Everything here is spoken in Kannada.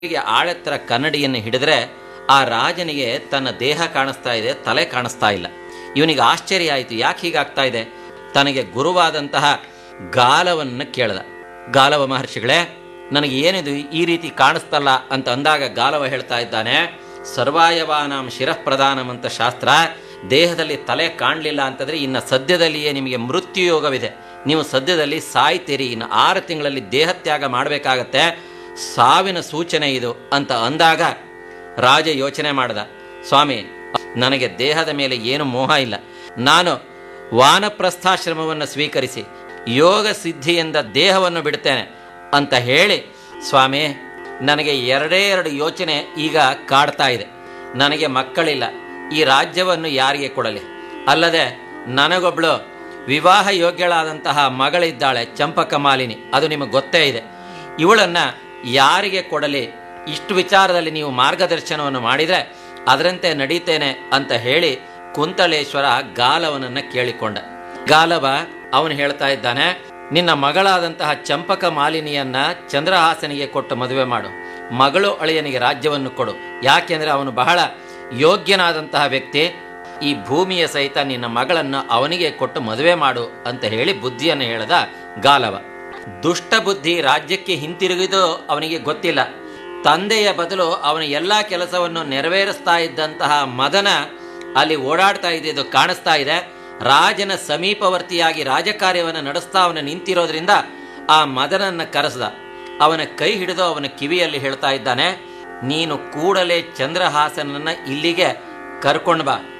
ಹೀಗೆ ಆಳೆತ್ತರ ಕನ್ನಡಿಯನ್ನು ಹಿಡಿದ್ರೆ ಆ ರಾಜನಿಗೆ ತನ್ನ ದೇಹ ಕಾಣಿಸ್ತಾ ಇದೆ ತಲೆ ಕಾಣಿಸ್ತಾ ಇಲ್ಲ ಇವನಿಗೆ ಆಶ್ಚರ್ಯ ಆಯಿತು ಯಾಕೆ ಹೀಗಾಗ್ತಾ ಇದೆ ತನಗೆ ಗುರುವಾದಂತಹ ಗಾಲವನ್ನು ಕೇಳ್ದ ಗಾಲವ ಮಹರ್ಷಿಗಳೇ ನನಗೆ ಏನಿದು ಈ ರೀತಿ ಕಾಣಿಸ್ತಲ್ಲ ಅಂತ ಅಂದಾಗ ಗಾಲವ ಹೇಳ್ತಾ ಇದ್ದಾನೆ ಸರ್ವಾಯವಾನಾಂ ಶಿರಃಪ್ರಧಾನಂ ಅಂತ ಶಾಸ್ತ್ರ ದೇಹದಲ್ಲಿ ತಲೆ ಕಾಣಲಿಲ್ಲ ಅಂತಂದ್ರೆ ಇನ್ನು ಸದ್ಯದಲ್ಲಿಯೇ ನಿಮಗೆ ಮೃತ್ಯು ಯೋಗವಿದೆ ನೀವು ಸದ್ಯದಲ್ಲಿ ಸಾಯ್ತೀರಿ ಇನ್ನು ಆರು ತಿಂಗಳಲ್ಲಿ ದೇಹತ್ಯಾಗ ಮಾಡಬೇಕಾಗತ್ತೆ ಸಾವಿನ ಸೂಚನೆ ಇದು ಅಂತ ಅಂದಾಗ ರಾಜ ಯೋಚನೆ ಮಾಡ್ದ ಸ್ವಾಮಿ ನನಗೆ ದೇಹದ ಮೇಲೆ ಏನು ಮೋಹ ಇಲ್ಲ ನಾನು ವಾನಪ್ರಸ್ಥಾಶ್ರಮವನ್ನು ಸ್ವೀಕರಿಸಿ ಯೋಗ ಸಿದ್ಧಿಯಿಂದ ದೇಹವನ್ನು ಬಿಡ್ತೇನೆ ಅಂತ ಹೇಳಿ ಸ್ವಾಮಿ ನನಗೆ ಎರಡೇ ಎರಡು ಯೋಚನೆ ಈಗ ಕಾಡ್ತಾ ಇದೆ ನನಗೆ ಮಕ್ಕಳಿಲ್ಲ ಈ ರಾಜ್ಯವನ್ನು ಯಾರಿಗೆ ಕೊಡಲಿ ಅಲ್ಲದೆ ನನಗೊಬ್ಳು ವಿವಾಹ ಯೋಗ್ಯಳಾದಂತಹ ಮಗಳಿದ್ದಾಳೆ ಚಂಪಕ ಮಾಲಿನಿ ಅದು ನಿಮಗೆ ಗೊತ್ತೇ ಇದೆ ಇವಳನ್ನ ಯಾರಿಗೆ ಕೊಡಲಿ ಇಷ್ಟು ವಿಚಾರದಲ್ಲಿ ನೀವು ಮಾರ್ಗದರ್ಶನವನ್ನು ಮಾಡಿದರೆ ಅದರಂತೆ ನಡೀತೇನೆ ಅಂತ ಹೇಳಿ ಕುಂತಳೇಶ್ವರ ಗಾಲವನನ್ನ ಕೇಳಿಕೊಂಡ ಗಾಲವ ಅವನು ಹೇಳ್ತಾ ಇದ್ದಾನೆ ನಿನ್ನ ಮಗಳಾದಂತಹ ಚಂಪಕ ಮಾಲಿನಿಯನ್ನ ಚಂದ್ರಹಾಸನಿಗೆ ಕೊಟ್ಟು ಮದುವೆ ಮಾಡು ಮಗಳು ಅಳಿಯನಿಗೆ ರಾಜ್ಯವನ್ನು ಕೊಡು ಯಾಕೆಂದ್ರೆ ಅವನು ಬಹಳ ಯೋಗ್ಯನಾದಂತಹ ವ್ಯಕ್ತಿ ಈ ಭೂಮಿಯ ಸಹಿತ ನಿನ್ನ ಮಗಳನ್ನು ಅವನಿಗೆ ಕೊಟ್ಟು ಮದುವೆ ಮಾಡು ಅಂತ ಹೇಳಿ ಬುದ್ಧಿಯನ್ನು ಹೇಳದ ಗಾಲವ ದುಷ್ಟ ಬುದ್ಧಿ ರಾಜ್ಯಕ್ಕೆ ಹಿಂತಿರುಗಿದು ಅವನಿಗೆ ಗೊತ್ತಿಲ್ಲ ತಂದೆಯ ಬದಲು ಅವನ ಎಲ್ಲ ಕೆಲಸವನ್ನು ನೆರವೇರಿಸ್ತಾ ಇದ್ದಂತಹ ಮದನ ಅಲ್ಲಿ ಓಡಾಡ್ತಾ ಇದ್ದಿದ್ದು ಕಾಣಿಸ್ತಾ ಇದೆ ರಾಜನ ಸಮೀಪವರ್ತಿಯಾಗಿ ರಾಜಕಾರ್ಯವನ್ನು ನಡೆಸ್ತಾ ಅವನು ನಿಂತಿರೋದ್ರಿಂದ ಆ ಮದನನ್ನ ಕರೆಸ್ದ ಅವನ ಕೈ ಹಿಡಿದು ಅವನ ಕಿವಿಯಲ್ಲಿ ಹೇಳ್ತಾ ಇದ್ದಾನೆ ನೀನು ಕೂಡಲೇ ಚಂದ್ರಹಾಸನನ್ನ ಇಲ್ಲಿಗೆ ಕರ್ಕೊಂಡು ಬಾ